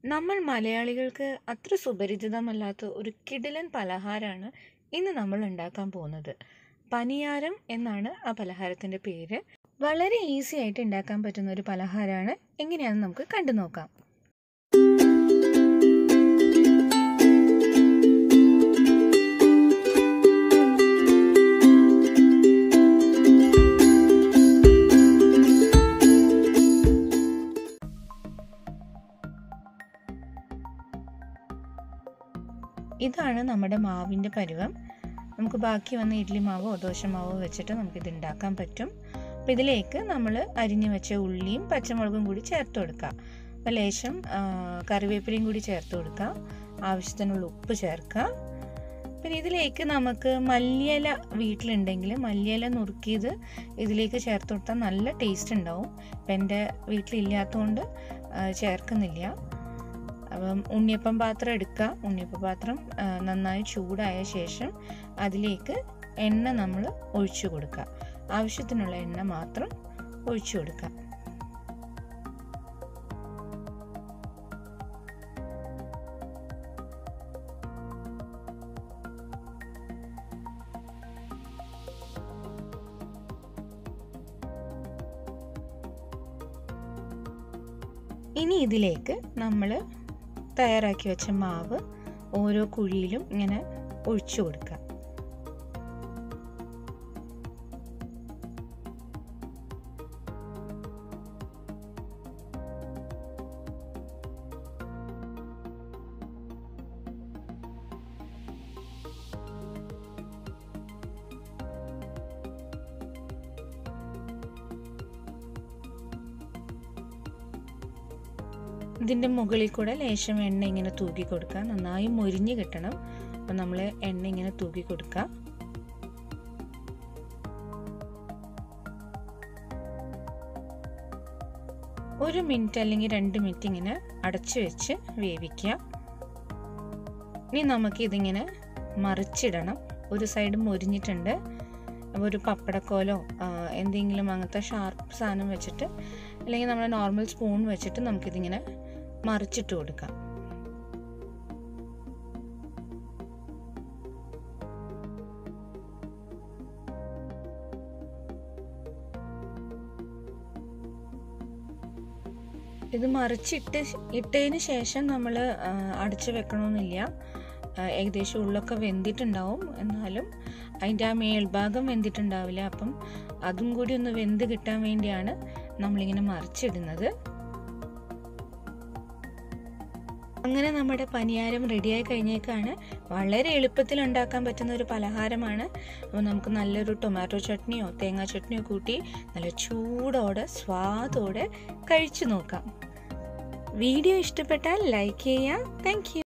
നമ്മൾ മലയാളികൾക്ക് അത്ര സുപരിചിതമല്ലാത്ത ഒരു കിടിലൻ പലഹാരമാണ് ഇന്ന് നമ്മൾ ഉണ്ടാക്കാൻ പോകുന്നത് പനിയാരം എന്നാണ് ആ പലഹാരത്തിൻ്റെ പേര് വളരെ ഈസി ആയിട്ട് ഉണ്ടാക്കാൻ പറ്റുന്ന ഒരു പലഹാരമാണ് എങ്ങനെയാണെന്ന് നമുക്ക് കണ്ടു നോക്കാം ഇതാണ് നമ്മുടെ മാവിൻ്റെ പരുവം നമുക്ക് ബാക്കി വന്ന ഇഡ്ലി മാവോ ദോശമാവോ വെച്ചിട്ട് നമുക്കിത് ഉണ്ടാക്കാൻ പറ്റും അപ്പോൾ ഇതിലേക്ക് നമ്മൾ അരിഞ്ഞു വെച്ച ഉള്ളിയും പച്ചമുളകും കൂടി ചേർത്ത് കൊടുക്കുക അപ്പോൾ ലേശം കറിവേപ്പിലയും കൂടി ചേർത്ത് കൊടുക്കുക ആവശ്യത്തിനുള്ള ഉപ്പ് ചേർക്കുക പിന്നെ ഇതിലേക്ക് നമുക്ക് മല്ലിയില വീട്ടിലുണ്ടെങ്കിൽ മല്ലിയില നുറുക്കിയത് ഇതിലേക്ക് ചേർത്ത് കൊടുത്താൽ നല്ല ടേസ്റ്റ് ഉണ്ടാവും ഇപ്പം എൻ്റെ വീട്ടിലില്ലാത്തതുകൊണ്ട് ചേർക്കുന്നില്ല അപ്പം ഉണ്ണിയപ്പം പാത്രം എടുക്കുക ഉണ്ണിയപ്പം പാത്രം നന്നായി ചൂടായ ശേഷം അതിലേക്ക് എണ്ണ നമ്മൾ ഒഴിച്ചു കൊടുക്കുക ആവശ്യത്തിനുള്ള എണ്ണ മാത്രം ഒഴിച്ചു കൊടുക്കുക ഇനി ഇതിലേക്ക് നമ്മൾ തയ്യാറാക്കി വെച്ച മാവ് ഓരോ കുഴിയിലും ഇങ്ങനെ ഒഴിച്ചു കൊടുക്കുക ഇതിൻ്റെ മുകളിൽ കൂടെ ലേശം എണ്ണ ഇങ്ങനെ തൂക്കി കൊടുക്കുക നന്നായി മൊരിഞ്ഞ് കിട്ടണം അപ്പം നമ്മൾ എണ്ണ ഇങ്ങനെ തൂക്കി കൊടുക്കുക ഒരു മിനിറ്റ് അല്ലെങ്കിൽ രണ്ട് മിനിറ്റ് ഇങ്ങനെ അടച്ചു വെച്ച് വേവിക്കുക ഇനി നമുക്കിതിങ്ങനെ മറിച്ചിടണം ഒരു സൈഡ് മൊരിഞ്ഞിട്ടുണ്ട് അപ്പോൾ ഒരു പപ്പടക്കോലോ എന്തെങ്കിലും അങ്ങനത്തെ ഷാർപ്പ് സാധനം വെച്ചിട്ട് അല്ലെങ്കിൽ നമ്മുടെ നോർമൽ സ്പൂൺ വെച്ചിട്ട് നമുക്കിതിങ്ങനെ മറിച്ചിട്ട് കൊടുക്കാം ഇത് മറിച്ചിട്ട് ഇട്ടതിന് ശേഷം നമ്മൾ അടച്ചു വെക്കണമെന്നില്ല ഏകദേശം ഉള്ളൊക്കെ വെന്തിട്ടുണ്ടാവും എന്നാലും അതിൻ്റെ ആ മേൽഭാഗം വെന്തിട്ടുണ്ടാവില്ല അപ്പം അതും കൂടി ഒന്ന് വെന്ത് കിട്ടാൻ വേണ്ടിയാണ് നമ്മളിങ്ങനെ മറിച്ചിടുന്നത് അങ്ങനെ നമ്മുടെ പനിയാരം റെഡിയായി കഴിഞ്ഞേക്കാണ് വളരെ എളുപ്പത്തിൽ ഉണ്ടാക്കാൻ പറ്റുന്ന ഒരു പലഹാരമാണ് അപ്പോൾ നമുക്ക് നല്ലൊരു ടൊമാറ്റോ ചട്നിയോ തേങ്ങാ ചട്നിയോ കൂട്ടി നല്ല ചൂടോടെ സ്വാദോടെ കഴിച്ചു നോക്കാം വീഡിയോ ഇഷ്ടപ്പെട്ടാൽ ലൈക്ക് ചെയ്യുക താങ്ക്